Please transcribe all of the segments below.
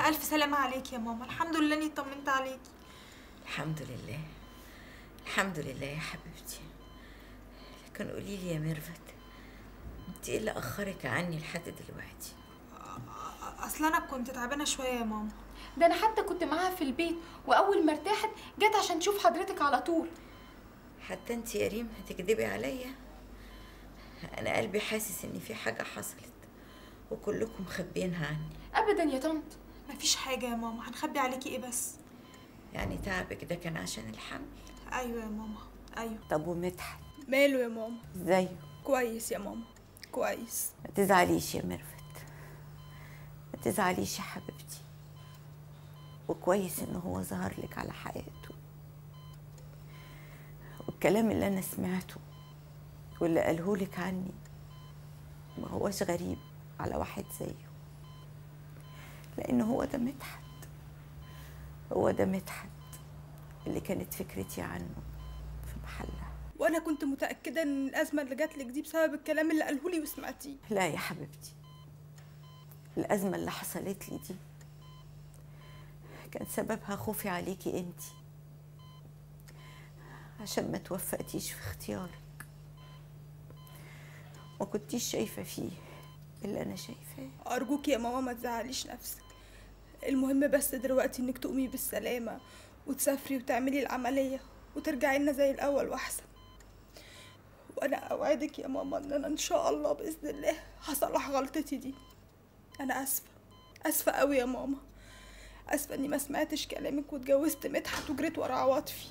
الف سلامه عليكي يا ماما الحمد لله اني طمنت عليكي الحمد لله الحمد لله يا حبيبتي لكن قولي لي يا ميرفت انت ايه اللي اخرك عني لحد دلوقتي اصل انا كنت تعبانه شويه يا ماما ده انا حتى كنت معاها في البيت واول ما ارتاحت جت عشان تشوف حضرتك على طول حتى انت يا ريم هتكدبي عليا انا قلبي حاسس ان في حاجه حصلت وكلكم مخبيينها عني ابدا يا طنط مفيش حاجه يا ماما هنخبي عليكي ايه بس يعني تعبك ده كان عشان الحمل ايوه يا ماما ايوه طب ومدحت ماله يا ماما ازاي كويس يا ماما كويس ما تزعليش يا ميرفت ما تزعليش يا حبيبتي وكويس ان هو ظهر لك على حقيقته والكلام اللي انا سمعته واللي قاله لك عني ما هوش غريب على واحد زيه لان هو ده مدحت هو ده مدحت اللي كانت فكرتي عنه في محلها وانا كنت متاكده ان الازمه اللي جات لك دي بسبب الكلام اللي قاله لي وسمعتيه لا يا حبيبتي الأزمة اللي حصلت لي دي كان سببها خوفي عليكي انتي عشان ما توفقتيش في اختيارك ما كنتيش شايفة فيه اللي أنا شايفاه ارجوك يا ماما ما تزعليش نفسك المهم بس دلوقتي انك تقومي بالسلامه وتسافري وتعملي العمليه وترجعي لنا زي الاول واحسن وانا اوعدك يا ماما ان انا ان شاء الله باذن الله هصلح غلطتي دي انا اسفه اسفه قوي يا ماما اسفه اني ما سمعتش كلامك واتجوزت مدحت وجريت ورا عواطفي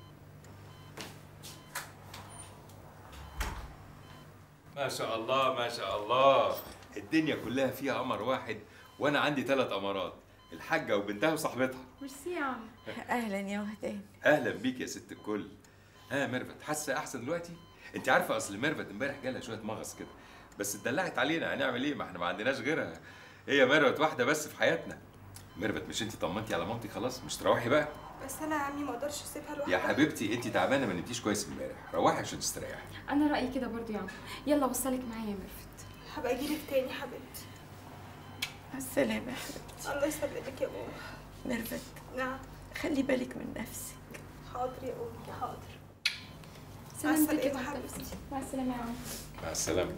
ما شاء الله ما شاء الله الدنيا كلها فيها قمر واحد وانا عندي ثلاث قمرات الحاجه وبنتها وصاحبتها ميرسي يا عم أهلا يا وهدان اهلا بيك يا ست الكل ها يا ميرفت حاسه احسن دلوقتي انت عارفه اصل ميرفت امبارح جالها شويه مغص كده بس اتدلعت علينا هنعمل ايه ما احنا ما عندناش غيرها هي ميرفت واحده بس في حياتنا ميرفت مش انت طمنتي على مامتي خلاص مش تروحي بقى بس انا يا عمي ما اقدرش اسيبها يا لوحدها حبيبتي انت تعبانه ما نمتيش كويس امبارح روحي عشان تستريحي انا رايي كده برضو يا عم يلا وصلك معايا يا ميرفت هبقى اجيلك تاني حبيبتي مع السلامة يا حبيبتي الله يسلمك يا ماما ميرفت نعم خلي بالك من نفسك حاضر يا امي حاضر سلامتك يا السلامة طنط حبيبتي. مع السلامه يا عم مع السلامه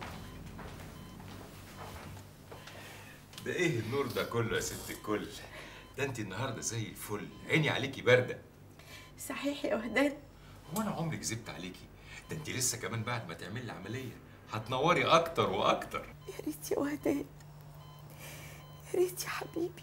ده ايه النور ده كله يا ست الكل ده انت النهارده زي الفل عيني عليكي بارده صحيح يا وهدان هو انا عمري كذبت عليكي ده انت لسه كمان بعد ما تعملي العمليه هتنوري اكتر واكتر يا ريت يا وهدان يا ريت يا حبيبي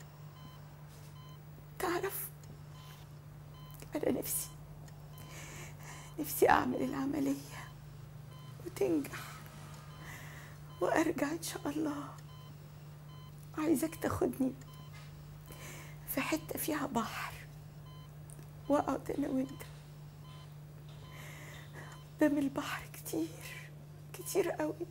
تعرف أنا نفسي نفسي أعمل العملية وتنجح وأرجع إن شاء الله عايزك تاخدني في حتة فيها بحر وأقعد أنا وأنت قدام البحر كتير كتير قوي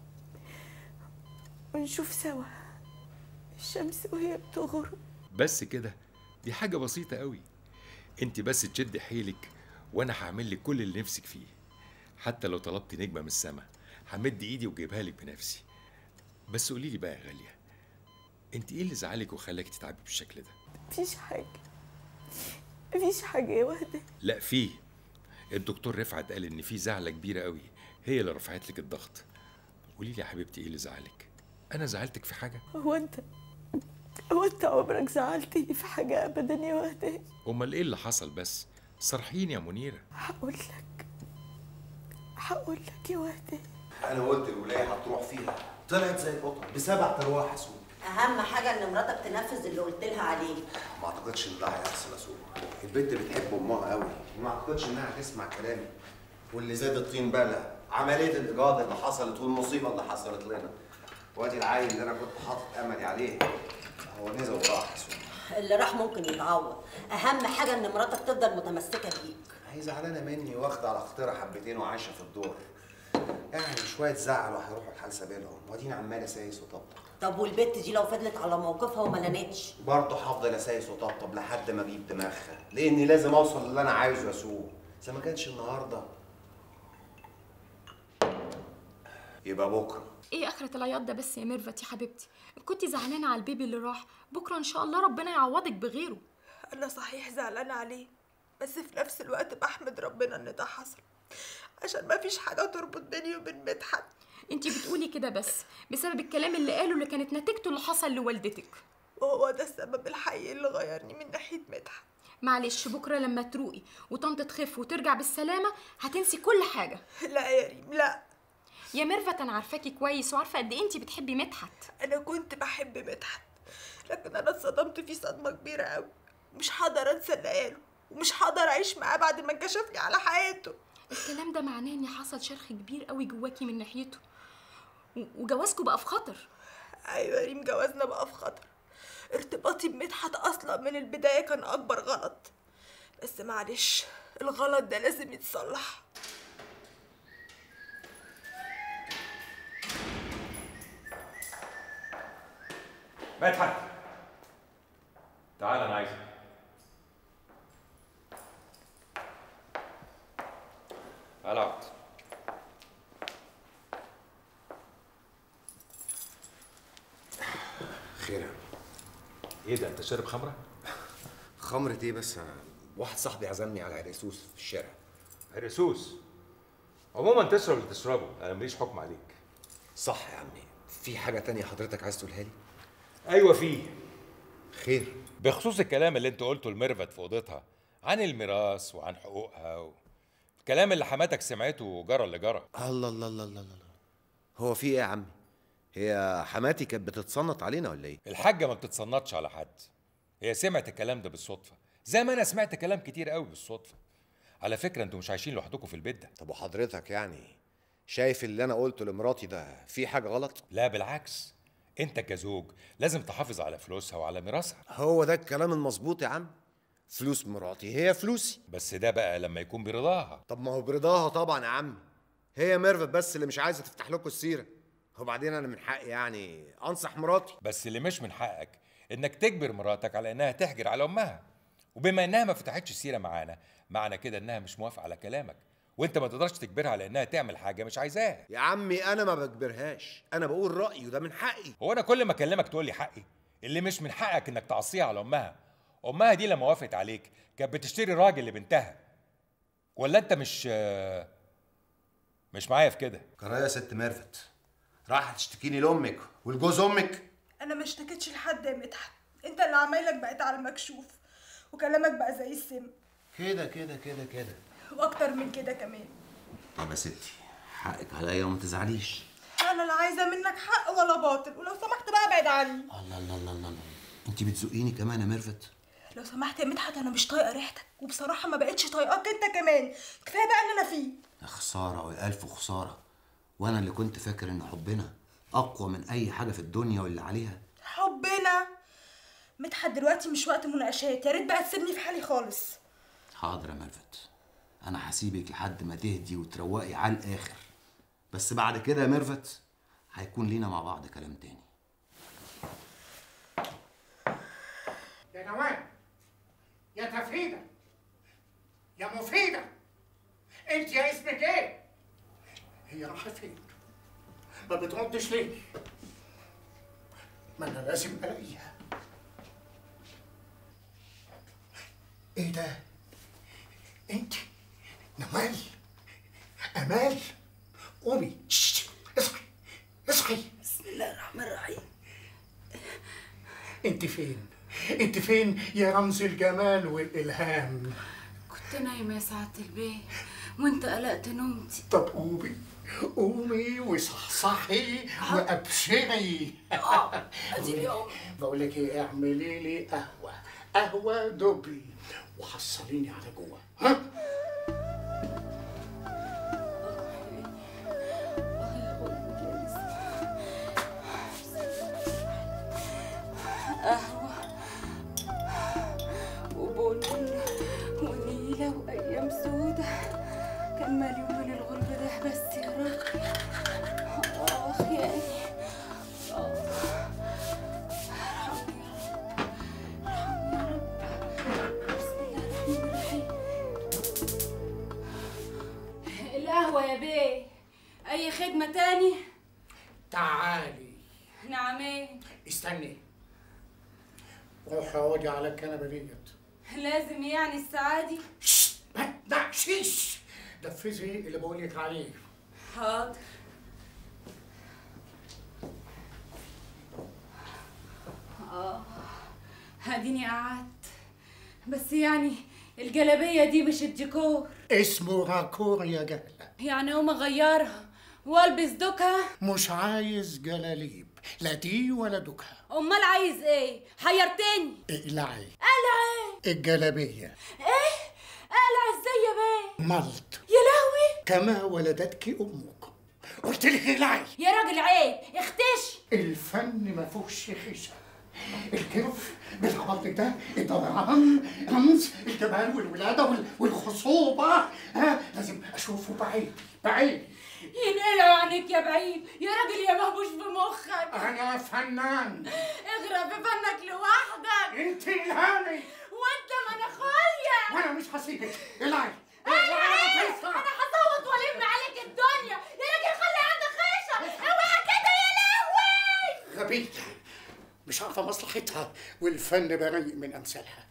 ونشوف سوا الشمس وهي بتغرب بس كده دي حاجه بسيطه قوي انت بس تشدي حيلك وانا هعمل لك كل اللي نفسك فيه حتى لو طلبت نجمه من السما همد ايدي واجيبها لك بنفسي بس قولي لي بقى يا غاليه انت ايه اللي زعلك وخلاك تتعبي بالشكل ده مفيش حاجة مفيش حاجة يا وهدة لا فيه الدكتور رفعت قال ان في زعله كبيره قوي هي اللي رفعت لك الضغط قولي لي يا حبيبتي ايه اللي زعلك انا زعلتك في حاجه هو أنت هو أنت عمرك زعلتني في حاجة أبدا يا وهدة امال ايه اللي حصل بس صرحيني يا منيره هقول لك هقول لك يا وهدة انا قلت الولايه هتروح فيها طلعت زي القطط بسبع ارواح يا سوق اهم حاجه ان مراتك تنفذ اللي قلت لها عليه ما اعتقدش ان ده هيحصل يا سوق البنت بتحب امها قوي وما اعتقدش انها هتسمع كلامي واللي زاد الطين بلة عمليه الايجاد اللي حصلت والمصيبه اللي حصلت لنا وادي العيل اللي انا كنت حاطط املي عليه هو نزل وراح يا سوق اللي راح ممكن يتعوض اهم حاجه ان مراتك تفضل متمسكه بيك هي زعلانه مني واخده على خاطرها حبتين وعايشه في الدور يعني شويه زعل وهيروحوا الحال سبيلهم وادينا عمال اسايس وطبطب طب والبت دي لو فضلت على موقفها وما لنتش برضه هفضل اسايس وطبطب لحد ما اجيب دماغها لاني لازم اوصل للي انا عايزه يا سوق اذا ما كانش النهارده يبقى بكره ايه اخرة العياط ده بس يا ميرفت يا حبيبتي كنتي زعلانة على البيبي اللي راح بكرة ان شاء الله ربنا يعوضك بغيره انا صحيح زعلانه عليه بس في نفس الوقت بحمد ربنا ان ده حصل عشان ما فيش حاجه تربط بيني وبين مدحت انتي بتقولي كده بس بسبب الكلام اللي قاله اللي كانت نتيجته اللي حصل لوالدتك وهو ده السبب الحقيقي اللي غيرني من ناحيه مدحت معلش بكرة لما تروقي وطنط تخف وترجع بالسلامة هتنسي كل حاجة لا يا ريم لا يا ميرفت انا عارفاكي كويس وعارفة قد ايه انتي بتحبي مدحت انا كنت بحب مدحت لكن انا اتصدمت فيه صدمه كبيره قوي مش هقدر انسى اللي قاله ومش هقدر اعيش معاه بعد ما انكشف لي على حياته الكلام ده معناه ان حصل شرخ كبير قوي جواكي من ناحيته و- وجوازكوا بقى في خطر ايوه يا ريم جوازنا بقى في خطر ارتباطي بمدحت اصلا من البدايه كان اكبر غلط بس معلش الغلط ده لازم يتصلح مدحت تعال انا عايزك تعال اقعد خير ايه ده انت شارب خمره خمرة ايه بس أنا واحد صاحبي عزمني على عريسوس في الشارع الرسوس عموما تشرب اللي تشربه انا ماليش حكم عليك صح يا عمي في حاجة تانية حضرتك عايز تقولها لي؟ ايوه فيه خير بخصوص الكلام اللي انت قلته لميرفت في اوضتها عن الميراث وعن حقوقها و... الكلام اللي حماتك سمعته جرى اللي جرى الله الله الله الله الله هو في ايه يا عمي؟ هي حماتي كانت بتتصنط علينا ولا ايه؟ الحاجه ما بتتصنطش على حد هي سمعت الكلام ده بالصدفه زي ما انا سمعت كلام كتير قوي بالصدفه على فكره انتوا مش عايشين لوحدكم في البيت ده طب وحضرتك يعني شايف اللي انا قلته لمراتي ده في حاجة غلط؟ لا بالعكس انت كزوج لازم تحافظ على فلوسها وعلى ميراثها هو ده الكلام المظبوط يا عم فلوس مراتي هي فلوسي بس ده بقى لما يكون برضاها طب ما هو برضاها طبعا يا عم هي ميرفت بس اللي مش عايزه تفتح لكم السيره وبعدين انا من حقي يعني انصح مراتي بس اللي مش من حقك انك تجبر مراتك على انها تحجر على امها وبما انها ما فتحتش السيره معانا معنى كده انها مش موافقه على كلامك وانت ما تقدرش تجبرها على انها تعمل حاجه مش عايزاها يا عمي انا ما بجبرهاش انا بقول رايي وده من حقي هو انا كل ما اكلمك تقول لي حقي اللي مش من حقك انك تعصيها على امها امها دي لما وافقت عليك كانت بتشتري راجل لبنتها ولا انت مش مش معايا في كده كرايه يا ست ميرفت راح تشتكيني لامك ولجوز امك انا ما اشتكيتش لحد يا مدحت انت اللي عمايلك بقت على المكشوف وكلامك بقى زي السم كده كده كده كده واكتر من كده كمان طب يا ستي حقك عليا وما تزعليش انا لا عايزه منك حق ولا باطل ولو سمحت بقى ابعد عني الله الله الله الله الله انت بتزقيني كمان يا ميرفت لو سمحت يا مدحت انا مش طايقه ريحتك وبصراحه ما بقتش طايقاك انت كمان كفايه بقى اللي انا فيه يا خساره والف خساره وانا اللي كنت فاكر ان حبنا اقوى من اي حاجه في الدنيا واللي عليها حبنا مدحت دلوقتي مش وقت مناقشات يا ريت بقى تسيبني في حالي خالص حاضر يا ميرفت انا هسيبك لحد ما تهدي وتروقي على الاخر بس بعد كده يا ميرفت هيكون لينا مع بعض كلام تاني يا نوال يا تفيدة يا مفيدة انت يا اسمك ايه؟ هي رايحة فين؟ ما بتردش ليه؟ ما انا لازم الاقيها ايه ده؟ انت نوال امال قومي شش، اصحي اصحي بسم الله الرحمن الرحيم انت فين؟ انت فين يا رمز الجمال والالهام؟ كنت نايمة يا سعادة البيه وانت قلقت نومتي طب قومي قومي وصحصحي وابشري ادي اليوم بقول لك ايه اعملي لي قهوه قهوه دبل وحصليني على جوه ها وبن ونيلة وأيام سودة كان مالي ومال الغرب ده بس يا رب آخ يعني آه. ارحمني يا رب ارحمني يا رب بسم الله الرحمن الرحيم القهوة يا بيه أي خدمة تاني؟ تعالي نعمين استني روحي اقعدي على الكنبه ديت لازم يعني السعادي ما تناقشيش نفذي اللي بقول لك عليه حاضر اه هاديني قعدت بس يعني الجلابية دي مش الديكور اسمه راكور يا جهله يعني اقوم اغيرها والبس دوكها مش عايز جلاليب لا دي ولا دوكها امال عايز ايه حيرتني اقلعي قلع ايه الجلابيه ايه قلع ازاي يا بيه ملط يا لهوي كما ولدتك امك قلت لك اقلعي يا راجل عيب اختشي الفن ما فيهوش خشب الكرف بالعبط ده الطبعان رمز الجمال والولاده وال- والخصوبه ها لازم اشوفه بعيني بعيني ينقلعوا عنك يا بعيد يا راجل يا مهبوش بمخك انا فنان اغرق في فنك لوحدك انت الهاني وانت من اخويا وانا مش هسيبك العي انا ايه انا هصوت والم عليك الدنيا يا راجل خلي عندك خيشه اوعى كده يا لهوي غبية مش عارفة مصلحتها والفن بريء من أمثالها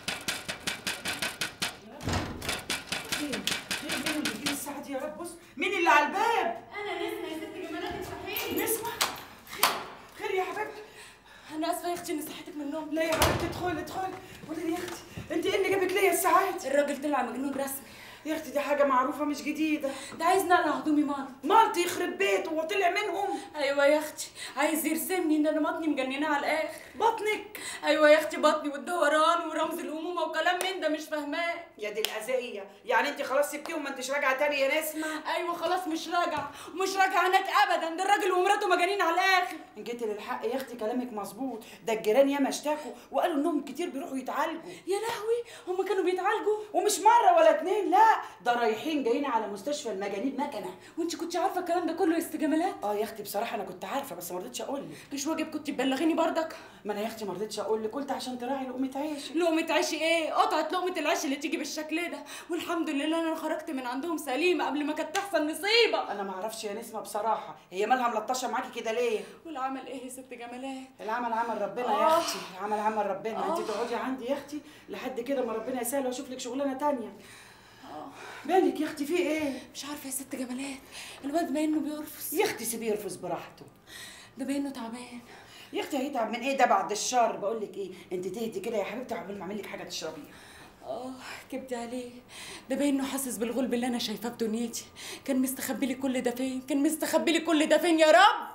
الساعة دي يا رب بص مين اللي على الباب؟ انا نسمه يا ست جمالات افتحيلي نسمة خير خير يا حبيبتي انا اسفه يا اختي اني صحتك من النوم لا يا حبيبتي ادخلي ادخلي قولي لي يا اختي انت ايه اللي جابك ليا الساعات؟ الراجل طلع مجنون رسمي يا اختي دي حاجة معروفة مش جديدة ده عايز نقلع هدومي مال مالتي يخرب بيته وطلع منهم ايوه يا اختي عايز يرسمني ان انا بطني مجننه على الاخر بطنك ايوه يا اختي بطني والدوران ورمز الامومه وكلام من ده مش فاهماه يا دي الأذية يعني انت خلاص سبتيهم ما انتش راجعة تاني يا نسمة ايوه خلاص مش راجعه مش راجعه هناك ابدا ده الراجل ومراته مجانين على الاخر ان جيتي للحق يا اختي كلامك مظبوط ده الجيران ياما اشتكوا وقالوا انهم كتير بيروحوا يتعالجوا يا لهوي هما كانوا بيتعالجوا ومش مرة ولا اتنين لا ده رايحين جايين على مستشفى المجانين مكنة وانت كنت عارفه الكلام ده كله استجمالات اه يا اختي بصراحة انا كنت عارفة بس ما رضيتش اقول لك مش واجب كنت تبلغيني بردك ما انا يا اختي ما رضيتش اقول لك قلت عشان تراعي لقمة عيشك لقمة عيش ايه؟ قطعة لقمة العيش اللي تيجي بالشكل ده، والحمد لله انا خرجت من عندهم سليمة قبل ما كانت تحصل نصيبة. انا ما اعرفش يا نسمة بصراحة هي مالها ملطشة معاكي كده ليه والعمل ايه يا ست جمالات؟ العمل عمل ربنا يا آه. اختي العمل عمل ربنا آه. انت تقعدي عندي يا اختي لحد كده ما ربنا يسهل واشوف لك شغلانه تانية بالك يا اختي في ايه مش عارفة يا ست جمالات، الواد باين انه بيرفس، يا اختي سيبيه يرفس براحته ده باين انه تعبان. يا اختي هيتعب من ايه ده بعد الشر بقول لك ايه انت تهدي كده يا حبيبتي عقبال ما اعمل لك حاجه تشربيها اه كبدي عليه، ده باين انه حاسس بالغلب اللي انا شايفاه في دنيتي، كان مستخبي لي كل ده فين؟ كان مستخبي لي كل ده فين يا رب؟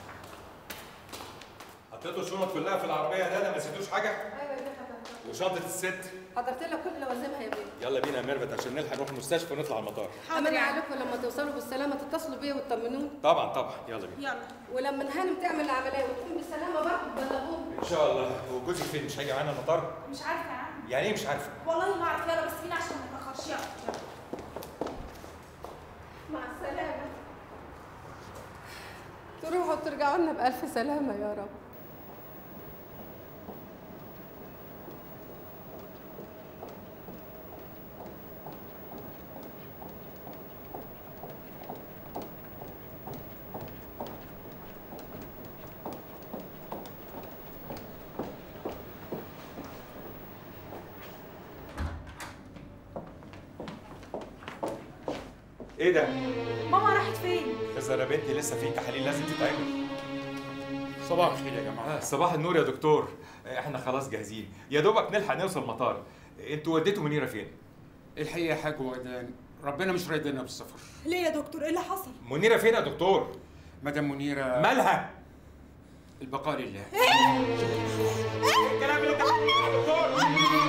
حطيتوا الشنط كلها في العربيه ده ما نسيتوش حاجه ايوه يا بيه وشنطه الست حضرت لك كل لوازمها يا بيه يلا بينا يا ميرفت عشان نلحق نروح المستشفى ونطلع المطار امري عليكم لما توصلوا بالسلامه تتصلوا بيا وتطمنوني طبعا طبعا يلا بينا يلا ولما الهانم تعمل العمليه وتقوم بالسلامه برضه تبلغوني ان شاء الله هو جوزك فين مش هيجي معانا المطار مش عارفه يا عم يعني ايه مش عارفه والله ما اعرف يلا بس فينا عشان ما نتاخرش يلا يلا. مع السلامه تروحوا وترجعوا لنا بالف سلامه يا رب ايه ده ماما راحت فين يا بنتي لسه في تحاليل لازم تتعمل صباح الخير يا جماعة آه صباح النور يا دكتور احنا خلاص جاهزين يا دوبك نلحق نوصل المطار انتوا وديتوا منيره فين الحقيقة يا حاج وردان ربنا مش رايدنا بالسفر ليه يا دكتور ايه اللي حصل منيره فين يا دكتور مدام منيرة مالها البقاء لله الكلام اللي انت بتقوله يا دكتور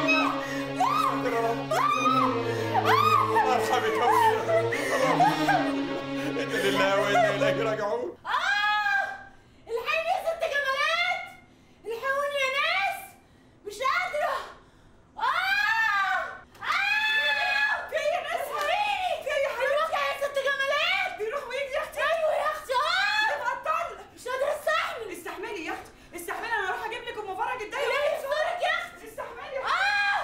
ارحمك يا منيره انا لله وانا اليه راجعون الحقيني يا ست جمالات الحقوني يا ناس مش قادرة آه آه في يا ناس حقيقي في يا حبيبتي يا ست جمالات بيروح ويجي يا اختي ايوه يا اختي اه بطل مش قادرة استحمل استحملي يا اختي استحملي انا هروح اجيب لك ام فرج الدايره لا يسترك يا اختي استحملي يا اه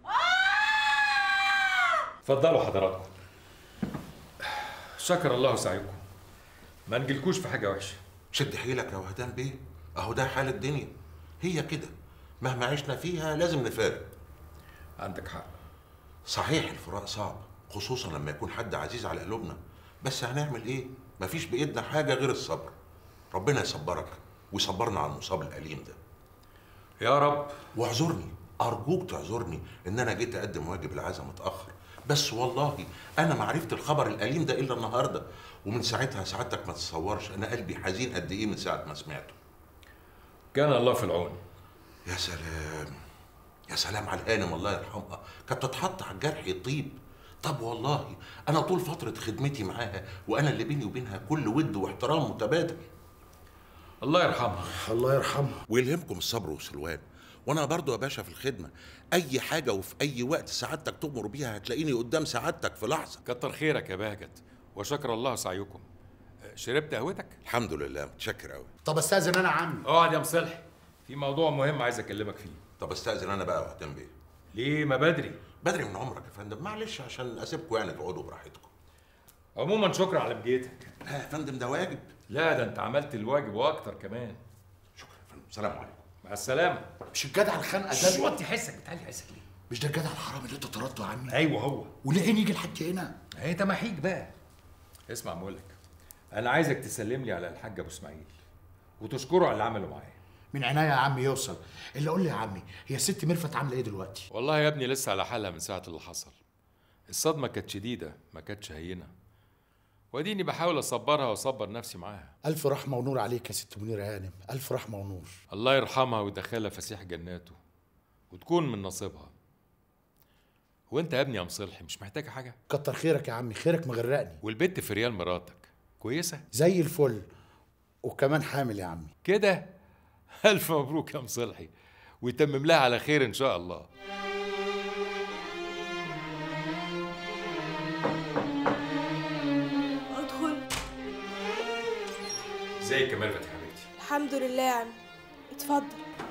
اه اتفضلوا حضراتكم شكر الله سعيكم ما نجيلكوش في حاجه وحشه شد حيلك يا وهدان بيه اهو ده حال الدنيا هي كده مهما عشنا فيها لازم نفارق عندك حق صحيح الفراق صعب خصوصا لما يكون حد عزيز على قلوبنا بس هنعمل ايه مفيش بايدنا حاجه غير الصبر ربنا يصبرك ويصبرنا على المصاب الاليم ده يا رب واعذرني ارجوك تعذرني ان انا جيت اقدم واجب العزاء متاخر بس والله انا ما عرفت الخبر الاليم ده الا النهارده ومن ساعتها سعادتك ما تتصورش انا قلبي حزين قد ايه من ساعه ما سمعته كان الله في العون يا سلام يا سلام على الهانم الله يرحمها كانت تتحط على الجرح يطيب طب والله انا طول فتره خدمتي معاها وانا اللي بيني وبينها كل ود واحترام متبادل الله يرحمها الله يرحمها ويلهمكم الصبر والسلوان وانا برضو يا باشا في الخدمه اي حاجه وفي اي وقت سعادتك تؤمر بيها هتلاقيني قدام سعادتك في لحظه كتر خيرك يا بهجت وشكر الله سعيكم شربت قهوتك الحمد لله متشكر قوي طب استاذن انا عمي اقعد يا مصلحي في موضوع مهم عايز اكلمك فيه طب استاذن انا بقى وهتم بيه ليه ما بدري بدري من عمرك يا فندم معلش عشان اسيبكم يعني تقعدوا براحتكم عموما شكرا على بجيتك لا يا فندم ده واجب لا ده انت عملت الواجب واكتر كمان شكرا يا فندم سلام عليكم مع السلامه مش الجدع الخنقه شش، ده وطي حسك بتعلي حسك ليه مش ده الجدع الحرامي اللي انت طردته عني ايوه هو ولقيني يجي لحد هنا انت محيك بقى اسمع بقول لك انا عايزك تسلم لي على الحاج ابو اسماعيل وتشكره على اللي عمله معايا من عناية يا عمي يوصل اللي قول لي يا عمي هي الست ميرفت عامله ايه دلوقتي والله يا ابني لسه على حالها من ساعه اللي حصل الصدمه كانت شديده ما كانتش هينه واديني بحاول اصبرها واصبر نفسي معاها الف رحمه ونور عليك يا ست منيره هانم الف رحمه ونور الله يرحمها ويدخلها فسيح جناته وتكون من نصيبها وانت يا ابني يا مصلحي مش محتاجه حاجه كتر خيرك يا عمي خيرك مغرقني والبت في ريال مراتك كويسه زي الفل وكمان حامل يا عمي كده الف مبروك يا مصلحي ويتمم لها على خير ان شاء الله ادخل ازيك يا ميرفت يا حبيبتي الحمد لله يا عم اتفضل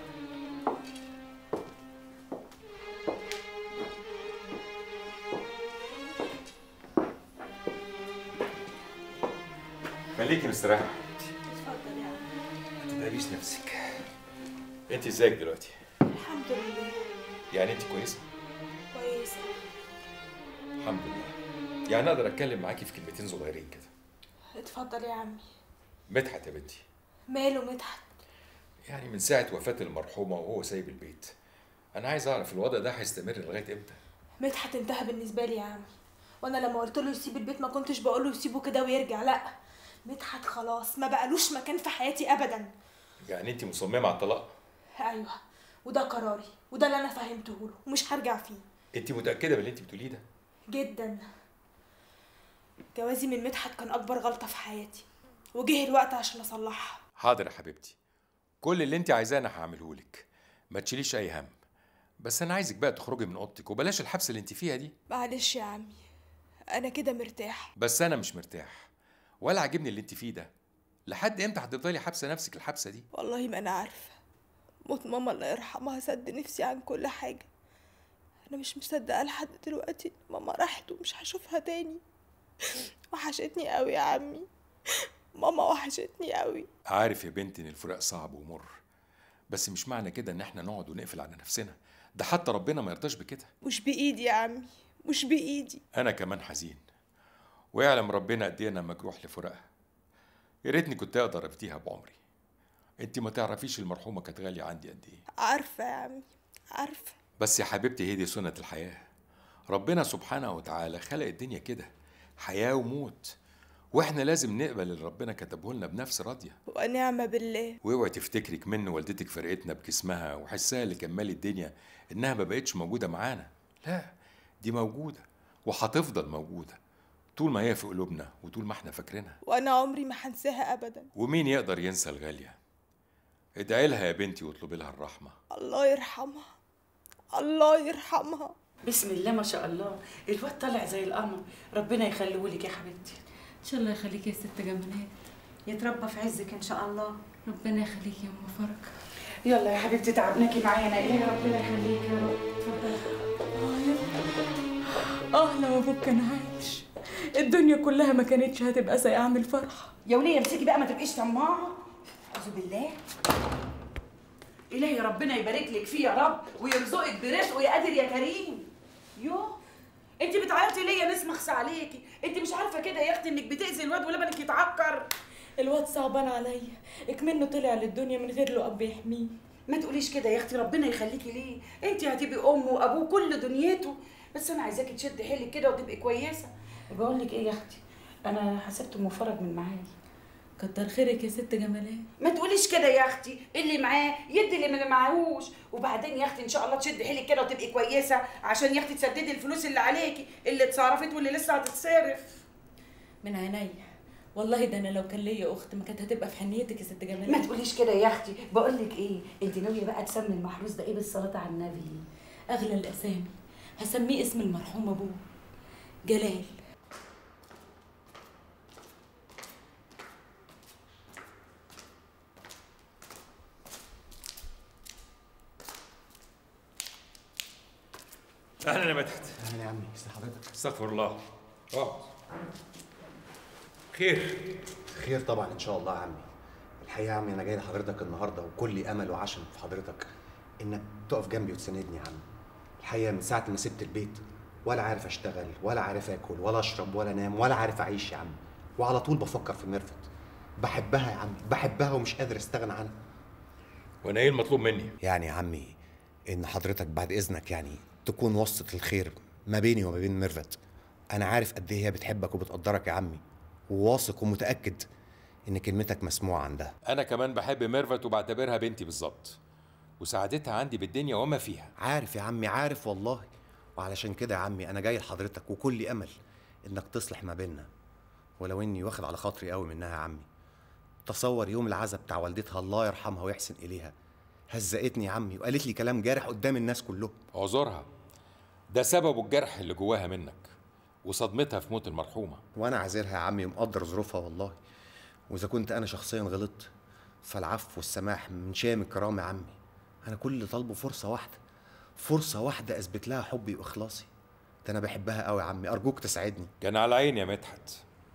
خليكي مستريحه اتفضل يا عم ما تتعبيش نفسك انت ازيك دلوقتي الحمد لله يعني انت كويسه كويسه الحمد لله يعني اقدر اتكلم معاكي في كلمتين صغيرين كده اتفضل يا عمي مدحت يا بنتي ماله مدحت يعني من ساعه وفاه المرحومه وهو سايب البيت انا عايز اعرف الوضع ده هيستمر لغايه امتى مدحت انتهى بالنسبه لي يا عمي وانا لما قلت له يسيب البيت ما كنتش بقول له يسيبه كده ويرجع لا مدحت خلاص ما بقالوش مكان في حياتي ابدا يعني انت مصممه على الطلاق ايوه وده قراري وده اللي انا فهمته له ومش هرجع فيه انت متاكده باللي انت بتقوليه ده جدا جوازي من مدحت كان اكبر غلطه في حياتي وجه الوقت عشان اصلحها حاضر يا حبيبتي كل اللي انت عايزاه انا هعمله لك ما تشيليش اي هم بس انا عايزك بقى تخرجي من اوضتك وبلاش الحبس اللي انت فيها دي معلش يا عمي انا كده مرتاح بس انا مش مرتاح ولا عاجبني اللي انت فيه ده لحد امتى هتفضلي حابسه نفسك الحبسه دي والله ما انا عارفه موت ماما الله يرحمها سد نفسي عن كل حاجه انا مش مصدقه لحد دلوقتي إن ماما راحت ومش هشوفها تاني وحشتني قوي يا عمي ماما وحشتني قوي عارف يا بنتي ان الفراق صعب ومر بس مش معنى كده ان احنا نقعد ونقفل على نفسنا ده حتى ربنا ما يرضاش بكده مش بايدي يا عمي مش بايدي انا كمان حزين ويعلم ربنا قد ايه انا مجروح لفراقها يا ريتني كنت اقدر افديها بعمري انت ما تعرفيش المرحومه كانت غاليه عندي قد ايه عارفه يا عمي عارفه بس يا حبيبتي هي دي سنه الحياه ربنا سبحانه وتعالى خلق الدنيا كده حياه وموت واحنا لازم نقبل اللي ربنا كتبه لنا بنفس راضيه ونعمه بالله واوعي تفتكرك من والدتك فرقتنا بجسمها وحسها اللي كمال الدنيا انها ما بقتش موجوده معانا لا دي موجوده وهتفضل موجوده طول ما هي في قلوبنا وطول ما احنا فاكرينها وانا عمري ما هنساها ابدا ومين يقدر ينسى الغاليه ادعي لها يا بنتي واطلبي لها الرحمه الله يرحمها الله يرحمها بسم الله ما شاء الله الواد طالع زي القمر ربنا يخليه لك يا حبيبتي ان شاء الله يخليكي يا ست جمالات يتربى في عزك ان شاء الله ربنا يخليكي يا ام فرج يلا يا حبيبتي تعبناكي معانا ايه ربنا يخليك يا رب اه لو ابوك كان عايش الدنيا كلها ما كانتش هتبقى زي اعمل فرح يا وليه امسكي بقى ما تبقيش طماعه اعوذ بالله الهي ربنا يبارك لك فيه يا رب ويرزقك برزقه يا قادر يا كريم يو انت بتعيطي ليه يا نسمة اخصى عليكي انت مش عارفه كده يا اختي انك بتاذي الواد ولبنك يتعكر الواد صعبان عليا اكمنه طلع للدنيا من غير له اب يحميه ما تقوليش كده يا اختي ربنا يخليكي ليه انت هتبقي امه وابوه كل دنيته بس انا عايزاكي تشدي حيلك كده وتبقي كويسه بقول لك ايه يا اختي انا حسبت مفرج من معايا كتر خيرك يا ست جمالات ما تقوليش كده يا اختي اللي معاه يدي اللي ما معاهوش وبعدين يا اختي ان شاء الله تشدي حيلك كده وتبقي كويسه عشان يا اختي تسددي الفلوس اللي عليكي اللي اتصرفت واللي لسه هتتصرف من عينيا والله ده انا لو كان ليا اخت ما كانت هتبقى في حنيتك يا ست جمالات ما تقوليش كده يا اختي بقول لك ايه انت ناويه بقى تسمي المحروس ده ايه بالصلاه على النبي اغلى الاسامي هسميه اسم المرحوم ابوه جلال اهلا يا مدحت اهلا يا عمي ازي حضرتك استغفر الله اقعد خير خير طبعا ان شاء الله يا عمي الحقيقه يا عمي انا جاي لحضرتك النهارده وكل امل وعشم في حضرتك انك تقف جنبي وتساندني يا عم الحقيقه من ساعه ما سبت البيت ولا عارف اشتغل ولا عارف اكل ولا اشرب ولا انام ولا عارف اعيش يا عم وعلى طول بفكر في ميرفت بحبها يا عمي بحبها ومش قادر استغنى عنها وانا ايه المطلوب مني يعني يا عمي ان حضرتك بعد اذنك يعني تكون وسط الخير ما بيني وما بين ميرفت انا عارف قد ايه هي بتحبك وبتقدرك يا عمي وواثق ومتاكد ان كلمتك مسموعه عندها انا كمان بحب ميرفت وبعتبرها بنتي بالظبط وسعادتها عندي بالدنيا وما فيها عارف يا عمي عارف والله وعلشان كده يا عمي انا جاي لحضرتك وكل امل انك تصلح ما بيننا ولو اني واخد على خاطري قوي منها يا عمي تصور يوم العزا بتاع والدتها الله يرحمها ويحسن اليها هزقتني يا عمي وقالت لي كلام جارح قدام الناس كلهم اعذرها ده سببه الجرح اللي جواها منك وصدمتها في موت المرحومه وانا عاذرها يا عمي ومقدر ظروفها والله واذا كنت انا شخصيا غلطت فالعفو والسماح من شام الكرام يا عمي انا كل اللي طالبه فرصه واحده فرصه واحده اثبت لها حبي واخلاصي ده انا بحبها قوي يا عمي ارجوك تساعدني كان على عيني يا مدحت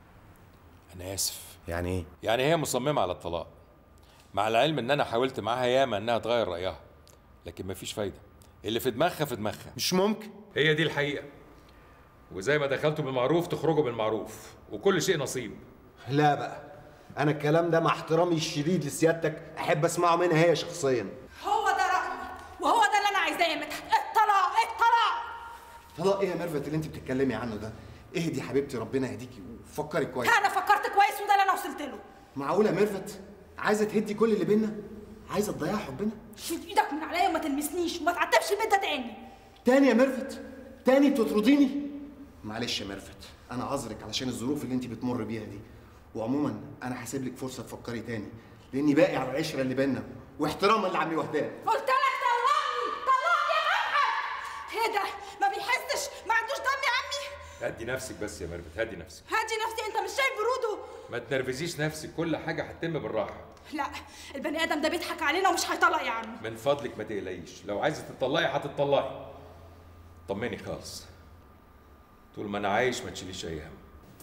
انا اسف يعني ايه يعني هي مصممه على الطلاق مع العلم ان انا حاولت معاها ياما انها تغير رايها لكن مفيش فايده اللي في دماغها في دماغها مش ممكن هي دي الحقيقه وزي ما دخلتوا بالمعروف تخرجوا بالمعروف وكل شيء نصيب لا بقى انا الكلام ده مع احترامي الشديد لسيادتك احب اسمعه منها هي شخصيا هو ده رأيي وهو ده اللي أنا عايزاه يا مدحت الطلاق الطلاق طلاق ايه يا ميرفت اللي انت بتتكلمي عنه ده اهدي يا حبيبتي ربنا يهديكي وفكري كويس أنا فكرت كويس وده اللي أنا وصلت له معقوله يا ميرفت عايزه تهدي كل اللي بينا عايزه تضيعي حبنا شيل إيدك من عليا وما تلمسنيش وما تعتبش البيت ده تاني تاني يا ميرفت تاني بتطرديني معلش يا ميرفت انا عذرك علشان الظروف اللي انت بتمر بيها دي وعموما انا هسيب لك فرصه تفكري تاني لاني باقي على العشره اللي بينا واحتراما لعمي وهدان قلت لك طلقني طلقني يا مدحت إيه ده ما بيحسش ما عندوش دم يا عمي هدي نفسك بس يا ميرفت هدي نفسك هادي نفسي أنت مش شايف بروده ما تنرفزيش نفسك كل حاجه هتتم بالراحه لا البني آدم ده بيضحك علينا ومش هيطلق يا عم من فضلك ما تقلقيش لو عايزه تطلقي هتطلقي طمني خالص طول ما انا عايش ما تشيليش اي هم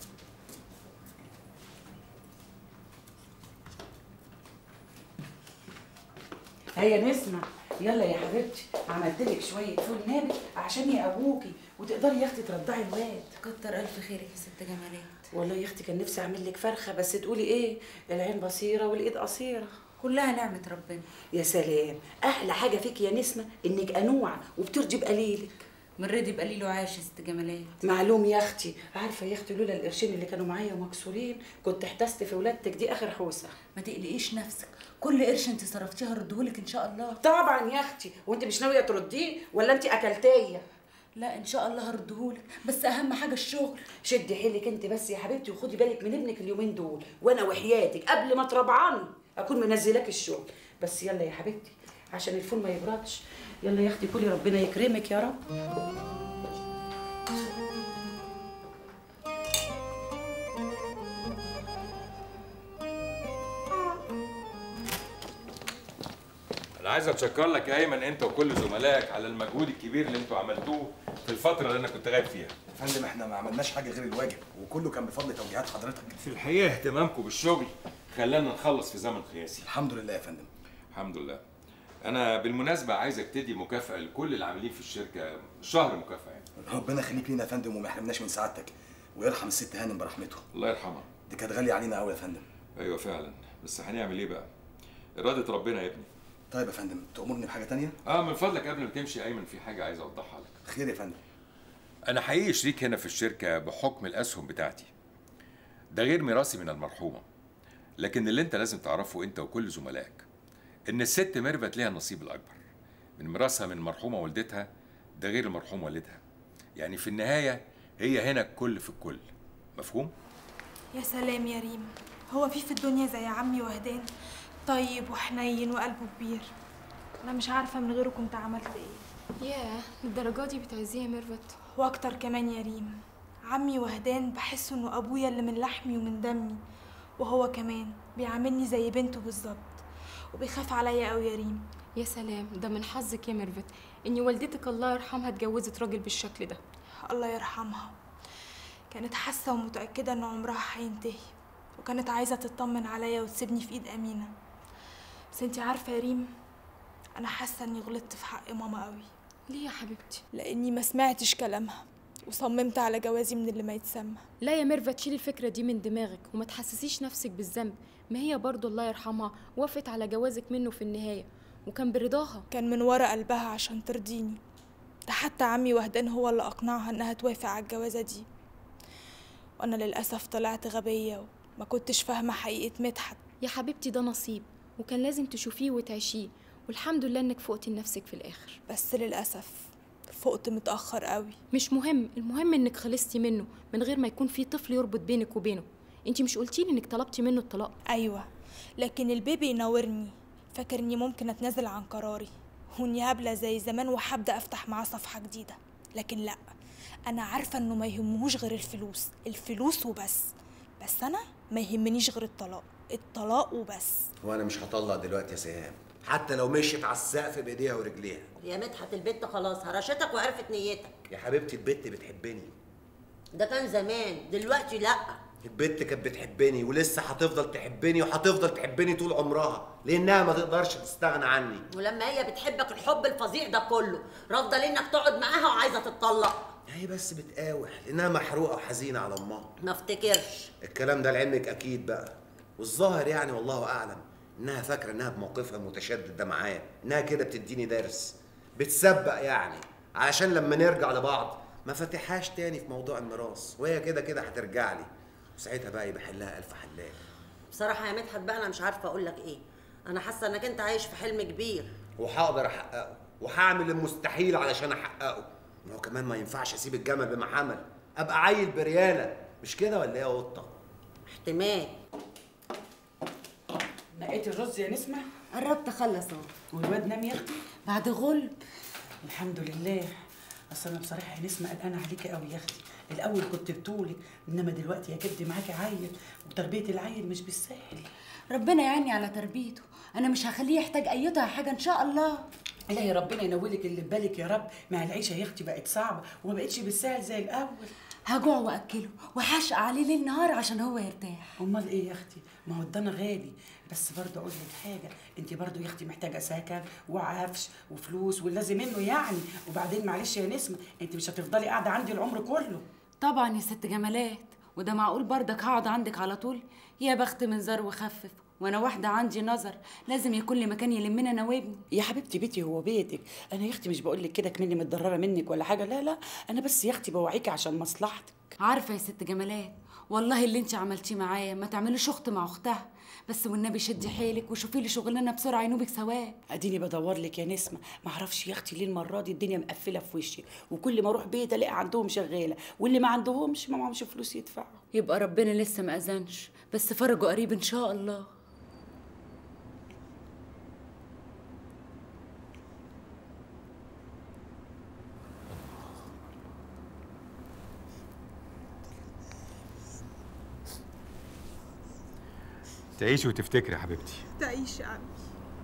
هيا نسمع يلا يا حبيبتي عملت لك شويه فول نابت عشان يقووكي وتقدري يا اختي ترضعي الواد كتر الف خيرك يا ست جمالات والله يا اختي كان نفسي اعمل لك فرخه بس تقولي ايه العين بصيره والايد قصيره كلها نعمه ربنا يا سلام احلى حاجه فيك يا نسمه انك انوعه وبترضي بقليلك من رضي بقليله عاش يا ست جمالات معلوم يا اختي عارفه يا اختي لولا القرشين اللي كانوا معايا مكسورين كنت احتست في ولادتك دي اخر حوسه ما تقلقيش نفسك كل قرش انت صرفتيه هردهولك ان شاء الله طبعا يا اختي وانت مش ناويه ترديه ولا انت اكلتيه لا ان شاء الله هردهولك بس اهم حاجه الشغل شدي حيلك انت بس يا حبيبتي وخدي بالك من ابنك اليومين دول وانا وحياتك قبل ما تربعاني اكون منزلاك الشغل بس يلا يا حبيبتي عشان الفول ما يبردش يلا يا اختي كلي ربنا يكرمك يا رب انا عايز اتشكر لك يا ايمن انت وكل زملائك على المجهود الكبير اللي انتوا عملتوه في الفتره اللي انا كنت غايب فيها يا فندم احنا ما عملناش حاجه غير الواجب وكله كان بفضل توجيهات حضرتك في الحقيقه اهتمامكم بالشغل خلانا نخلص في زمن قياسي الحمد لله يا فندم الحمد لله انا بالمناسبه عايزك تدي مكافاه لكل العاملين في الشركه شهر مكافاه يعني. ربنا يخليك لينا يا فندم وما يحرمناش من سعادتك ويرحم الست هانم برحمته الله يرحمها دي كانت غاليه علينا قوي يا فندم ايوه فعلا بس هنعمل ايه بقى اراده ربنا يا ابني طيب يا فندم تأمرني بحاجه تانية اه من فضلك قبل ما تمشي ايمن في حاجه عايز اوضحها لك خير يا فندم انا حقيقي شريك هنا في الشركه بحكم الاسهم بتاعتي ده غير ميراثي من المرحومه لكن اللي انت لازم تعرفه انت وكل زملائك ان الست ميرفت ليها النصيب الاكبر من ميراثها من المرحومه والدتها ده غير المرحوم والدها يعني في النهايه هي هنا الكل في الكل مفهوم يا سلام يا ريم هو في في الدنيا زي عمي وهدان طيب وحنين وقلبه كبير انا مش عارفه من غيره كنت عملت ايه ياه الدرجة دي بتعزيه يا ميرفت واكتر كمان يا ريم عمي وهدان بحس انه ابويا اللي من لحمي ومن دمي وهو كمان بيعاملني زي بنته بالظبط وبيخاف عليا قوي يا ريم يا سلام ده من حظك يا ميرفت ان والدتك الله يرحمها اتجوزت راجل بالشكل ده الله يرحمها كانت حاسه ومتاكده ان عمرها هينتهي وكانت عايزه تطمن عليا وتسيبني في ايد امينه بس انتي عارفه يا ريم انا حاسه اني غلطت في حق ماما قوي ليه يا حبيبتي لاني ما سمعتش كلامها وصممت على جوازي من اللي ما يتسمى لا يا ميرفت شيلي الفكرة دي من دماغك وما تحسسيش نفسك بالذنب ما هي برضو الله يرحمها وافقت على جوازك منه في النهاية وكان برضاها كان من ورا قلبها عشان ترضيني ده حتى عمي وهدان هو اللي أقنعها إنها توافق على الجوازة دي وأنا للأسف طلعت غبية وما كنتش فاهمة حقيقة مدحت يا حبيبتي ده نصيب وكان لازم تشوفيه وتعيشيه والحمد لله انك فقتي لنفسك في الاخر بس للأسف فقت متأخر قوي مش مهم المهم انك خلصتي منه من غير ما يكون في طفل يربط بينك وبينه انتي مش قلتيلي انك طلبتي منه الطلاق أيوة لكن البيبي ينورني فاكر إني ممكن أتنازل عن قراري وإني هبلة زي زمان وهبدأ أفتح معاه صفحة جديدة لكن لأ أنا عارفة إنه ما يهمهوش غير الفلوس الفلوس وبس بس أنا ما يهمنيش غير الطلاق الطلاق وبس وانا مش هطلق دلوقتي يا سهام حتى لو مشيت على السقف بايديها ورجليها يا مدحت البت خلاص هرشتك وعرفت نيتك يا حبيبتي البت بتحبني ده كان زمان دلوقتي لا البت كانت بتحبني ولسه هتفضل تحبني وهتفضل تحبني طول عمرها لانها ما تقدرش تستغنى عني ولما هي بتحبك الحب الفظيع ده كله رافضه ليه انك تقعد معاها وعايزه تتطلق هي بس بتقاوح لانها محروقه وحزينه على امها ما افتكرش الكلام ده لعلمك اكيد بقى والظاهر يعني والله اعلم انها فاكره انها بموقفها المتشدد ده معايا انها كده بتديني درس بتسبق يعني علشان لما نرجع لبعض ما فتحهاش تاني في موضوع الميراث وهي كده كده هترجع لي وساعتها بقى يبقى حلها الف حلال بصراحه يا مدحت بقى انا مش عارفه اقول لك ايه انا حاسه انك انت عايش في حلم كبير وهقدر احققه وهعمل المستحيل علشان احققه ما هو كمان ما ينفعش اسيب الجمل بما حمل ابقى عيل برياله مش كده ولا ايه يا قطه احتمال نقيت الرز يا نسمة قربت اخلص اهو والواد نام يا اختي بعد غلب الحمد لله اصل انا بصراحه يا نسمة قلقانه عليكي قوي يا اختي الاول كنت بتقولي انما دلوقتي يا جدي معاكي عيل وتربيه العيل مش بالسهل ربنا يعيني على تربيته انا مش هخليه يحتاج ايتها حاجه ان شاء الله لا يا ربنا ينولك اللي في بالك يا رب مع العيشه يا اختي بقت صعبه وما بقتش بالسهل زي الاول هجوع واكله وهشقى عليه ليل نهار عشان هو يرتاح امال ايه يا اختي ما هو الضنا غالي بس برضه اقول لك حاجه انت برضه يا اختي محتاجه سكن وعفش وفلوس واللازم منه يعني وبعدين معلش يا نسمه انت مش هتفضلي قاعده عندي العمر كله طبعا يا ست جمالات وده معقول بردك هقعد عندك على طول يا بخت من زر وخفف وانا واحده عندي نظر لازم يكون لي مكان يلمنا انا وابني يا حبيبتي بيتي هو بيتك انا يا اختي مش بقول لك كده كمني متضرره منك ولا حاجه لا لا انا بس يا اختي بوعيكي عشان مصلحتك عارفه يا ست جمالات والله اللي انت عملتيه معايا ما تعمليش اخت مع اختها بس والنبي شدي حيلك وشوفي لي شغلانه بسرعه ينوبك ثواب اديني بدور لك يا نسمه ما اعرفش يا اختي ليه المره دي الدنيا مقفله في وشي وكل ما اروح بيت الاقي عندهم شغاله واللي ما عندهمش ما معهمش فلوس يدفعوا يبقى ربنا لسه ما اذنش بس فرجه قريب ان شاء الله تعيشي وتفتكري يا حبيبتي تعيش يا عمي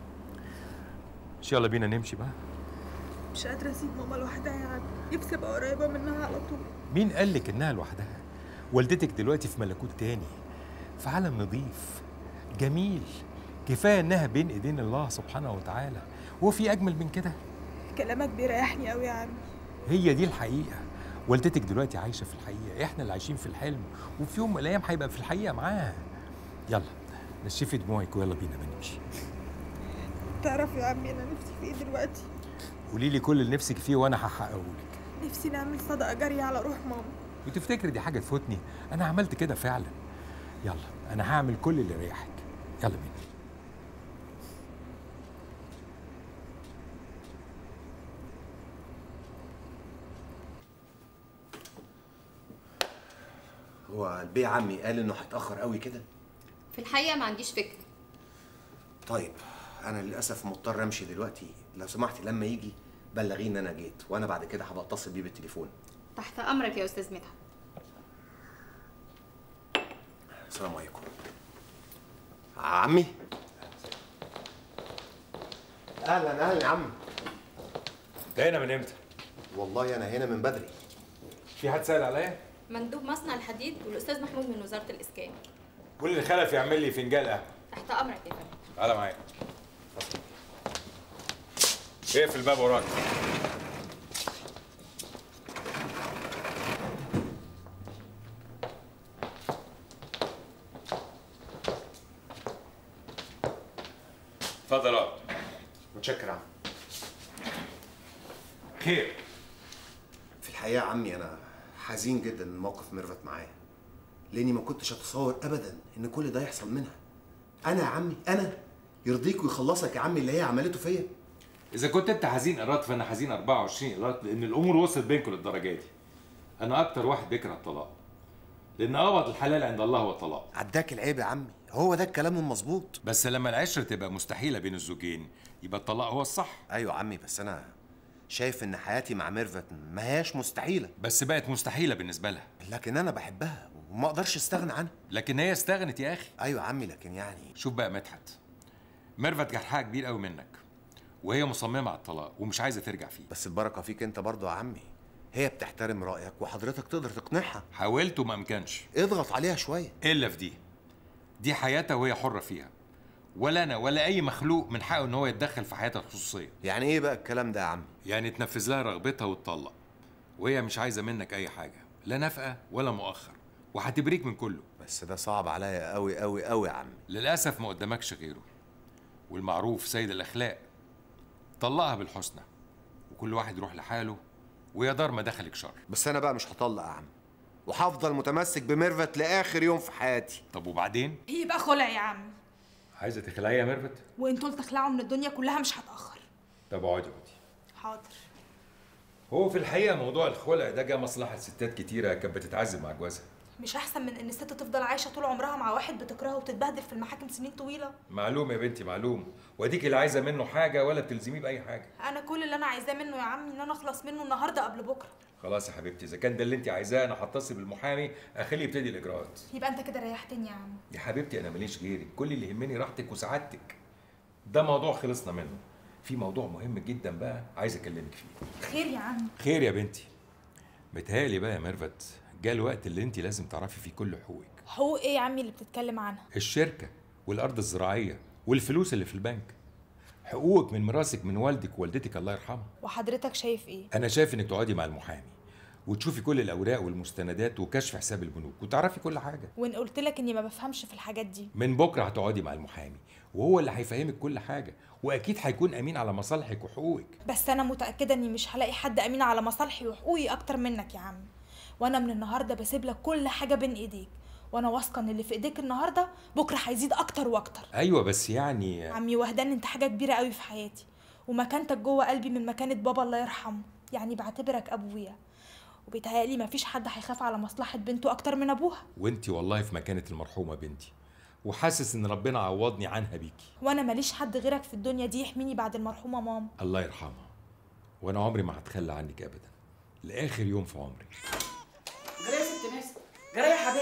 مش يلا بينا نمشي بقى مش قادرة أسيب ماما لوحدها يا عمي نفسي أبقى قريبة منها على طول مين قالك انها لوحدها والدتك دلوقتي في ملكوت تاني في عالم نظيف جميل كفايه انها بين ايدين الله سبحانه وتعالى وفي اجمل من كده كلامك بيريحني قوي يا عمي هي دي الحقيقه والدتك دلوقتي عايشه في الحقيقه احنا اللي عايشين في الحلم وفي يوم من الايام هيبقى في الحقيقه معاها يلا نشفي دموعك ويلا بينا بنمشي تعرف يا عمي انا نفسي في ايه دلوقتي قولي لي كل اللي نفسك فيه وانا هحققه لك نفسي نعمل صدقه جاريه على روح ماما وتفتكري دي حاجه تفوتني انا عملت كده فعلا يلا انا هعمل كل اللي يريحك يلا بينا هو البيه عمي قال انه هيتاخر قوي كده في الحقيقة ما عنديش فكرة طيب انا للاسف مضطر امشي دلوقتي لو سمحتي لما يجي بلغيه ان انا جيت وانا بعد كده هبقى اتصل بيه بالتليفون تحت أمرك يا أستاذ مدحت السلام عليكم عمي اهلا اهلا يا عم انت هنا من امتى والله انا هنا من بدري في حد سأل عليا مندوب مصنع الحديد والأستاذ محمود من وزارة الإسكان قول اللي خلف يعمل لي فنجان قهوه تحت أمرك يا فندم تعالى معايا اقفل الباب وراك اتفضل اقعد متشكر يا عم خير في الحقيقه يا عمي انا حزين جدا من موقف ميرفت معايا لاني ما كنتش اتصور ابدا ان كل ده يحصل منها انا يا عمي انا يرضيك ويخلصك يا عمي اللي هي عملته فيا اذا كنت انت حزين ايراد فانا حزين 24 ايراد لان الامور وصلت بينكم للدرجه دي انا اكتر واحد بيكره الطلاق لان ابغض الحلال عند الله هو الطلاق عداك العيب يا عمي هو ده الكلام المظبوط بس لما العشره تبقى مستحيله بين الزوجين يبقى الطلاق هو الصح ايوه عمي بس انا شايف ان حياتي مع ميرفت ما هياش مستحيله بس بقت مستحيله بالنسبه لها لكن انا بحبها وما اقدرش استغنى عنها لكن هي استغنت يا اخي ايوه عمي لكن يعني شوف بقى مدحت ميرفت جرحها كبير قوي منك وهي مصممه على الطلاق ومش عايزه ترجع فيه بس البركه فيك انت برضو يا عمي هي بتحترم رايك وحضرتك تقدر تقنعها حاولت وما امكنش اضغط عليها شويه الا في دي دي حياتها وهي حره فيها ولا انا ولا اي مخلوق من حقه ان هو يتدخل في حياتها الخصوصيه يعني ايه بقى الكلام ده يا عم يعني تنفذ لها رغبتها وتطلق وهي مش عايزه منك اي حاجه لا نفقه ولا مؤخر وهتبريك من كله بس ده صعب عليا قوي قوي قوي يا عم للاسف ما قدامكش غيره والمعروف سيد الاخلاق طلقها بالحسنى وكل واحد يروح لحاله ويا دار ما دخلك شر بس انا بقى مش هطلق يا عم وهفضل متمسك بميرفت لاخر يوم في حياتي طب وبعدين يبقى خلع يا عم عايزه تخلعي يا ميرفت وانتوا تخلعوا من الدنيا كلها مش هتأخر طب اقعدي اقعدي حاضر هو في الحقيقه موضوع الخلع ده جه مصلحه ستات كتيره كانت بتتعذب مع جوازها مش احسن من ان الست تفضل عايشه طول عمرها مع واحد بتكرهه وتتبهدل في المحاكم سنين طويله معلوم يا بنتي معلوم واديك اللي عايزه منه حاجه ولا بتلزميه باي حاجه انا كل اللي انا عايزاه منه يا عمي ان انا اخلص منه النهارده قبل بكره خلاص يا حبيبتي اذا كان ده اللي انت عايزاه انا هتصل بالمحامي اخليه يبتدي الاجراءات يبقى انت كده ريحتني يا عم يا حبيبتي انا ماليش غيرك كل اللي يهمني راحتك وسعادتك ده موضوع خلصنا منه في موضوع مهم جدا بقى عايز اكلمك فيه خير يا عم خير يا بنتي متهيألي بقى يا ميرفت جه الوقت اللي انت لازم تعرفي فيه كل حقوقك حقوق ايه يا عمي اللي بتتكلم عنها الشركه والارض الزراعيه والفلوس اللي في البنك حقوقك من ميراثك من والدك ووالدتك الله يرحمها وحضرتك شايف ايه انا شايف انك تقعدي مع المحامي وتشوفي كل الاوراق والمستندات وكشف حساب البنوك وتعرفي كل حاجه وان قلت لك اني ما بفهمش في الحاجات دي من بكره هتقعدي مع المحامي وهو اللي هيفهمك كل حاجه واكيد هيكون امين على مصالحك وحقوقك بس انا متاكده اني مش هلاقي حد امين على مصالحي وحقوقي اكتر منك يا عم وانا من النهارده بسيب لك كل حاجه بين ايديك وانا واثقه ان اللي في ايديك النهارده بكره هيزيد اكتر واكتر ايوه بس يعني عمي وهدان انت حاجه كبيره قوي في حياتي ومكانتك جوه قلبي من مكانه بابا الله يرحمه يعني بعتبرك ابويا وبيتهيألي مفيش حد هيخاف على مصلحه بنته اكتر من ابوها وانت والله في مكانه المرحومه بنتي وحاسس ان ربنا عوضني عنها بيكي وانا ماليش حد غيرك في الدنيا دي يحميني بعد المرحومه ماما الله يرحمها وانا عمري ما هتخلى عنك ابدا لاخر يوم في عمري جرى يا ست ناس جرى يا حبيبتي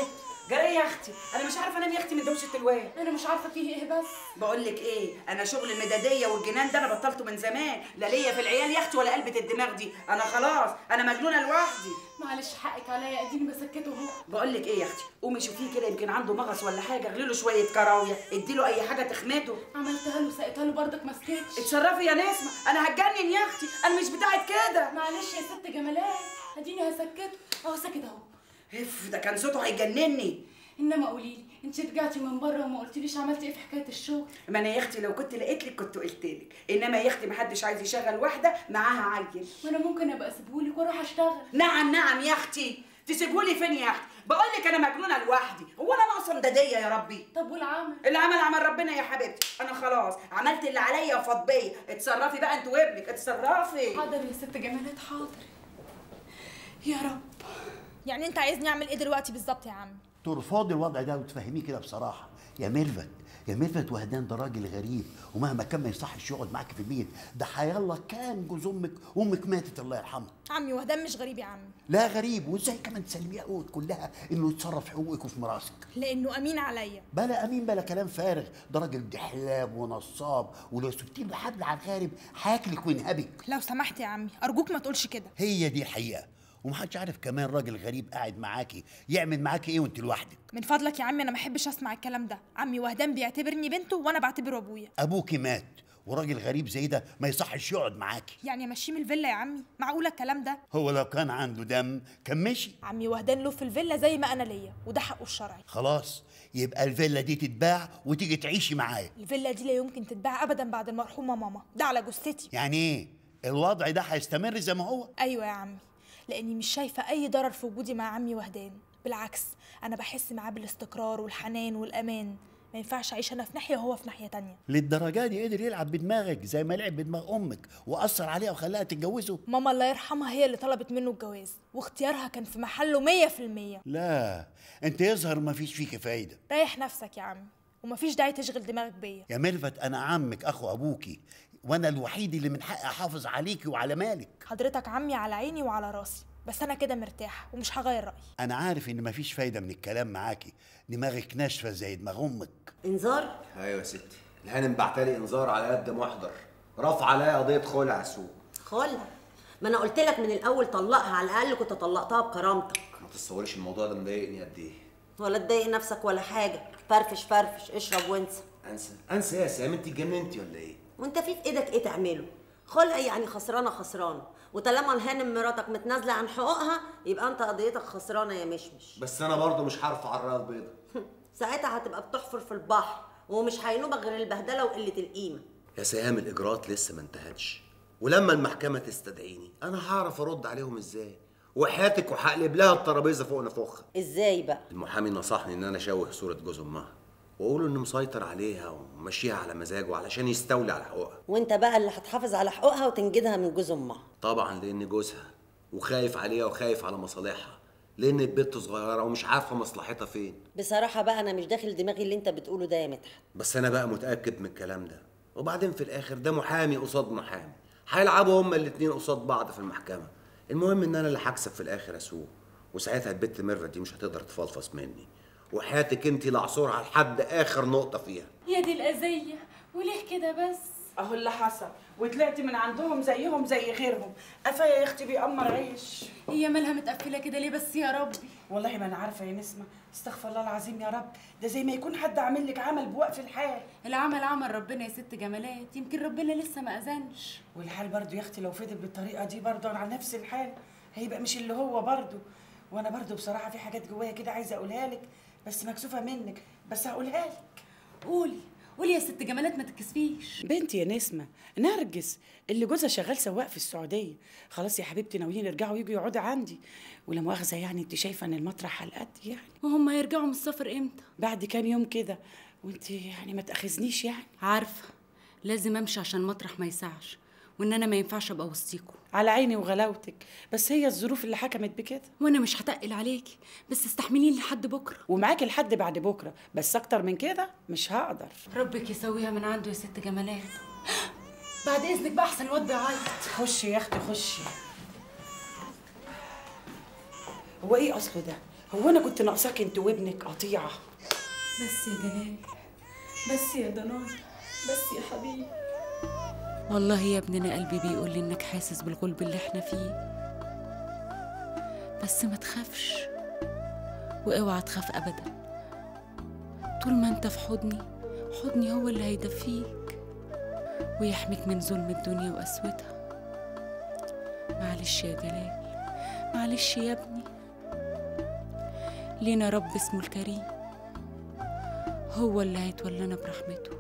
جرى ايه يا اختي انا مش عارفه انام يا اختي من دوشه الواد انا مش عارفه فيه ايه بس بقول لك ايه انا شغل المداديه والجنان ده انا بطلته من زمان لا ليا في العيال يا اختي ولا قلبة الدماغ دي انا خلاص انا مجنونه لوحدي معلش حقك عليا اديني بسكته اهو بقول لك ايه يا اختي قومي شوفيه كده يمكن عنده مغص ولا حاجه اغلي له شويه كراويه اديله اي حاجه تخمته عملتها له سقيتها له برضك ما سكتش اتصرفي يا نسمه انا هتجنن يا اختي انا مش بتاعت كده معلش يا ست جمالات اديني هسكته اهو ساكت اهو اف ده كان صوته هيجنني انما قولي لي انت رجعتي من بره وما قلتليش عملتي ايه في حكايه الشغل ما انا يا اختي لو كنت لقيت لك كنت قلت لك انما يا اختي ما حدش عايز يشغل واحده معاها عيل وانا ممكن ابقى اسيبهولك واروح اشتغل نعم نعم يا اختي تسيبهولي فين يا اختي بقول لك انا مجنونه لوحدي هو انا ناقصه مداديه يا ربي طب والعمل العمل عمل ربنا يا حبيبتي انا خلاص عملت اللي عليا وفاض بيا اتصرفي بقى انت وابنك اتصرفي حاضر يا ست جمالات حاضر يا رب يعني انت عايزني اعمل ايه دلوقتي بالظبط يا عم ترفضي الوضع ده وتفهميه كده بصراحه يا ميرفت يا ميرفت وهدان ده راجل غريب ومهما كان ما يصحش يقعد معاك في البيت ده حيالله كان جوز امك وامك ماتت الله يرحمها عمي وهدان مش غريب يا عمي لا غريب وازاي كمان تسلميه قوت كلها انه يتصرف في حقوقك وفي مراسك لانه امين عليا بلا امين بلا كلام فارغ ده راجل دحلاب ونصاب ولو سبتيه له حبل على الغارب هاكلك وينهبك لو سمحت يا عمي ارجوك ما تقولش كده هي دي الحقيقه ومحدش عارف كمان راجل غريب قاعد معاكي يعمل معاكي ايه وانت لوحدك من فضلك يا عمي انا ما احبش اسمع الكلام ده عمي وهدان بيعتبرني بنته وانا بعتبره ابويا ابوكي مات وراجل غريب زي ده ما يصحش يقعد معاكي يعني امشيه من الفيلا يا عمي معقوله الكلام ده هو لو كان عنده دم كان مشي عمي وهدان له في الفيلا زي ما انا ليا وده حقه الشرعي خلاص يبقى الفيلا دي تتباع وتيجي تعيشي معايا الفيلا دي لا يمكن تتباع ابدا بعد المرحومه ماما ده على جثتي يعني ايه الوضع ده هيستمر زي ما هو ايوه يا عمي لاني مش شايفه اي ضرر في وجودي مع عمي وهدان بالعكس انا بحس معاه بالاستقرار والحنان والامان ما ينفعش اعيش انا في ناحيه وهو في ناحيه تانية للدرجه دي قدر يلعب بدماغك زي ما لعب بدماغ امك واثر عليها وخلاها تتجوزه ماما الله يرحمها هي اللي طلبت منه الجواز واختيارها كان في محله مية في المية لا انت يظهر ما فيش فيك فايده ريح نفسك يا عمي ومفيش داعي تشغل دماغك بيا يا ميرفت انا عمك اخو ابوكي وانا الوحيد اللي من حقي احافظ عليكي وعلى مالك حضرتك عمي على عيني وعلى راسي بس انا كده مرتاحه ومش هغير رايي انا عارف ان مفيش فايده من الكلام معاكي دماغك ناشفه زي دماغ امك انذار ايوه يا ستي الهانم بعتلي انذار على قد محضر رفع عليا قضيه خلع سوق خلع ما انا قلت لك من الاول طلقها على الاقل كنت طلقتها بكرامتك ما تتصوريش الموضوع ده مضايقني قد ايه ولا تضايق نفسك ولا حاجه فرفش فرفش اشرب وانسى انسى انسى يا سام انت اتجننتي ولا ايه وانت في في ايدك ايه تعمله خلع يعني خسرانه خسرانه وطالما الهانم مراتك متنازله عن حقوقها يبقى انت قضيتك خسرانه يا مشمش بس انا برضه مش هرفع الرايه البيضاء ساعتها هتبقى بتحفر في البحر ومش هينوبك غير البهدله وقله القيمه يا سهام الاجراءات لسه ما انتهتش ولما المحكمه تستدعيني انا هعرف ارد عليهم ازاي وحياتك وهقلب لها الترابيزه فوق نفوخها ازاي بقى المحامي نصحني ان انا اشوه صوره جوز امها واقول انه مسيطر عليها ومشيها على مزاجه علشان يستولي على حقوقها وانت بقى اللي هتحافظ على حقوقها وتنجدها من جوز امها طبعا لان جوزها وخايف عليها وخايف على مصالحها لان البنت صغيره ومش عارفه مصلحتها فين بصراحه بقى انا مش داخل دماغي اللي انت بتقوله ده يا مدحت بس انا بقى متاكد من الكلام ده وبعدين في الاخر ده محامي قصاد محامي هيلعبوا هما الاتنين قصاد بعض في المحكمه المهم ان انا اللي هكسب في الاخر اسوق وساعتها البت ميرفت دي مش هتقدر تفلفص مني وحياتك انت لعصورها لحد اخر نقطه فيها يا دي الأذية وليه كده بس اهو اللي حصل وطلعت من عندهم زيهم زي غيرهم قفايا يا اختي بيأمر عيش هي مالها متقفلة كده ليه بس يا ربي والله ما انا عارفه يا نسمه استغفر الله العظيم يا رب ده زي ما يكون حد عامل لك عمل بوقف الحال العمل عمل ربنا يا ست جمالات يمكن ربنا لسه ما اذنش والحال برضو يا اختي لو فضل بالطريقه دي برضو على نفس الحال هيبقى مش اللي هو برضو وانا برضو بصراحه في حاجات جوايا كده عايزه اقولها لك بس مكسوفه منك بس هقولها لك قولي قولي يا ست جمالات ما تتكسفيش بنتي يا نسمه نرجس اللي جوزها شغال سواق في السعوديه خلاص يا حبيبتي ناويين يرجعوا يجوا يقعدوا عندي ولا مؤاخذه يعني انت شايفه ان المطرح على القد يعني وهم هيرجعوا من السفر امتى بعد كام يوم كده وانت يعني ما تاخذنيش يعني عارفه لازم امشي عشان المطرح ما يسعش وان انا ما ينفعش ابقى وسطيكوا على عيني وغلاوتك بس هي الظروف اللي حكمت بكده وانا مش هتقل عليكي بس استحمليني لحد بكره ومعاكي لحد بعد بكره بس اكتر من كده مش هقدر ربك يسويها من عنده يا ست جمالات بعد اذنك بقى احسن الواد بيعيط خشي يا اختي خشي هو ايه اصله ده هو انا كنت ناقصاك انت وابنك قطيعه بس يا جلال بس يا ضنايا بس يا حبيبي والله يا ابننا قلبي بيقول لي انك حاسس بالغلب اللي احنا فيه بس ما تخافش واوعى تخاف ابدا طول ما انت في حضني حضني هو اللي هيدفيك ويحميك من ظلم الدنيا وقسوتها معلش يا جلال معلش يا ابني لينا رب اسمه الكريم هو اللي هيتولانا برحمته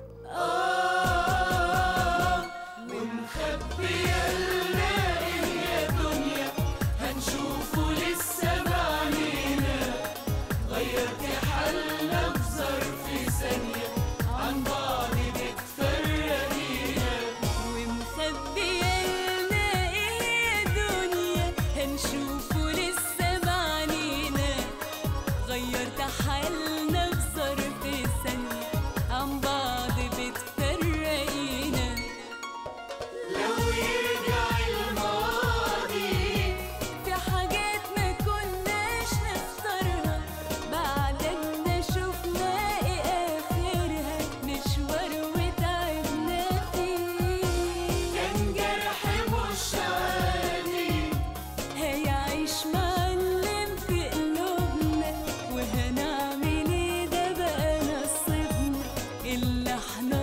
ونخبي نلاقي يا دنيا هنشوفه لسه بعينينا غيرت حالنا في ظرف ثانية عن بعض بتفرقينا ومخبية نلاقي يا دنيا هنشوفه لسه بعينينا غيرت حالنا في ظرف ثانية عن بعض بتفرقينا لو يرجع الماضي في حاجات ما كناش نختارها بعدنا شفنا ايه اخرها مشوار وتعبنا فيه كان جرح مش عادي هيعيش معلم في قلوبنا وهنعمل ايه ده بقى نصيبنا اللي احنا